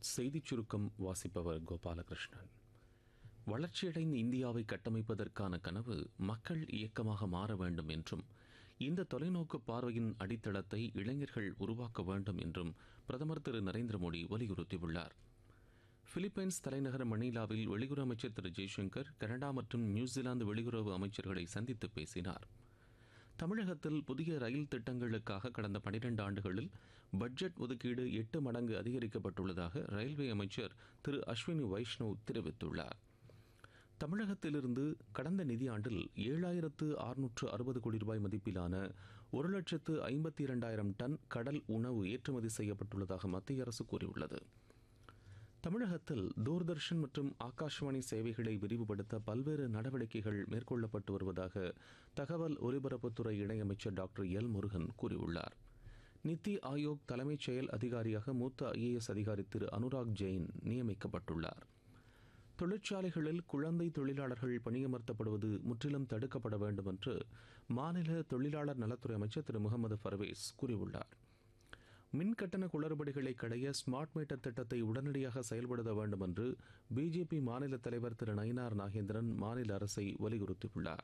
செய்திச் சுருக்கம் வாசிப்பவர் கோபாலகிருஷ்ணன் வளர்ச்சியடைந்த இந்தியாவை கட்டமைப்பதற்கான கனவு மக்கள் இயக்கமாக மாற வேண்டும் என்றும் இந்த தொலைநோக்கு பார்வையின் அடித்தளத்தை இளைஞர்கள் உருவாக்க வேண்டும் என்றும் பிரதமர் திரு நரேந்திர மோடி வலியுறுத்தியுள்ளார் பிலிப்பைன்ஸ் தலைநகர் மணிலாவில் வெளியுறவு அமைச்சர் திரு ஜெய்சங்கர் கனடா மற்றும் நியூசிலாந்து வெளியுறவு அமைச்சர்களை சந்தித்து பேசினார் தமிழகத்தில் புதிய ரயில் திட்டங்களுக்காக கடந்த பனிரெண்டு ஆண்டுகளில் பட்ஜெட் ஒதுக்கீடு எட்டு மடங்கு அதிகரிக்கப்பட்டுள்ளதாக ரயில்வே அமைச்சர் திரு அஸ்வினி வைஷ்ணவ் தெரிவித்துள்ளார் தமிழகத்திலிருந்து கடந்த நிதியாண்டில் ஏழாயிரத்து அறுநூற்று அறுபது கோடி ரூபாய் மதிப்பிலான ஒரு லட்சத்து ஐம்பத்தி இரண்டாயிரம் டன் கடல் உணவு ஏற்றுமதி செய்யப்பட்டுள்ளதாக மத்திய அரசு கூறியுள்ளது தமிழகத்தில் தூர்தர்ஷன் மற்றும் ஆகாஷ்வாணி சேவைகளை விரிவுபடுத்த பல்வேறு நடவடிக்கைகள் மேற்கொள்ளப்பட்டு வருவதாக தகவல் ஒலிபரப்புத்துறை இணையமைச்சர் டாக்டர் எல் முருகன் கூறியுள்ளார் நித்தி ஆயோக் தலைமைச் செயல் அதிகாரியாக மூத்த ஐஏஎஸ் அதிகாரி திரு அனுராக் ஜெயின் நியமிக்கப்பட்டுள்ளார் தொழிற்சாலைகளில் குழந்தை தொழிலாளர்கள் பணியமர்த்தப்படுவது முற்றிலும் தடுக்கப்பட வேண்டும் என்று மாநில தொழிலாளர் நலத்துறை அமைச்சர் திரு முகமது பர்வேஸ் கூறியுள்ளார் மின் கட்டண குளறுபடிகளை களைய ஸ்மார்ட் மீட்டர் திட்டத்தை உடனடியாக செயல்படுத்த வேண்டும் என்று பிஜேபி மாநில தலைவர் திரு நயினார் நாகேந்திரன் மாநில அரசை வலியுறுத்தியுள்ளார்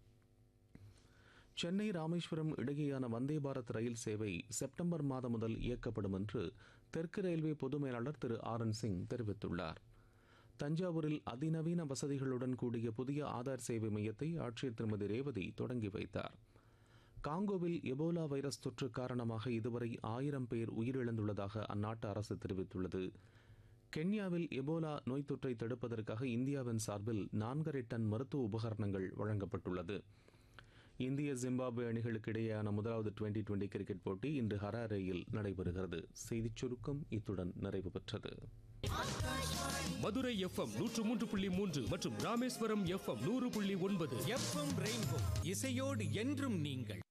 சென்னை ராமேஸ்வரம் இடையேயான வந்தே பாரத் ரயில் சேவை செப்டம்பர் மாதம் முதல் இயக்கப்படும் என்று தெற்கு ரயில்வே பொது மேலாளர் திரு ஆர் என் சிங் தெரிவித்துள்ளார் தஞ்சாவூரில் அதிநவீன வசதிகளுடன் கூடிய புதிய ஆதார் சேவை மையத்தை ஆட்சியர் திருமதி ரேவதி தொடங்கி வைத்தார் காங்கோவில் எபோலா வைரஸ் தொற்று காரணமாக இதுவரை ஆயிரம் பேர் உயிரிழந்துள்ளதாக அந்நாட்டு அரசு தெரிவித்துள்ளது கென்யாவில் எபோலா நோய் தொற்றை தடுப்பதற்காக இந்தியாவின் சார்பில் நான்கரை டன் மருத்துவ உபகரணங்கள் வழங்கப்பட்டுள்ளது இந்திய ஜிம்பாப்வே அணிகளுக்கு இடையேயான முதலாவது டுவெண்டி டுவெண்டி கிரிக்கெட் போட்டி இன்று ஹராரேயில் நடைபெறுகிறது செய்திச் சுருக்கம் இத்துடன் நிறைவு பெற்றது மதுரை எஃப்எம் நூற்று மூன்று புள்ளி மூன்று மற்றும் ராமேஸ்வரம் எஃப்எம் நூறு புள்ளி ஒன்பது எஃப்எம் ரெயின்போ இசையோடு என்றும் நீங்கள்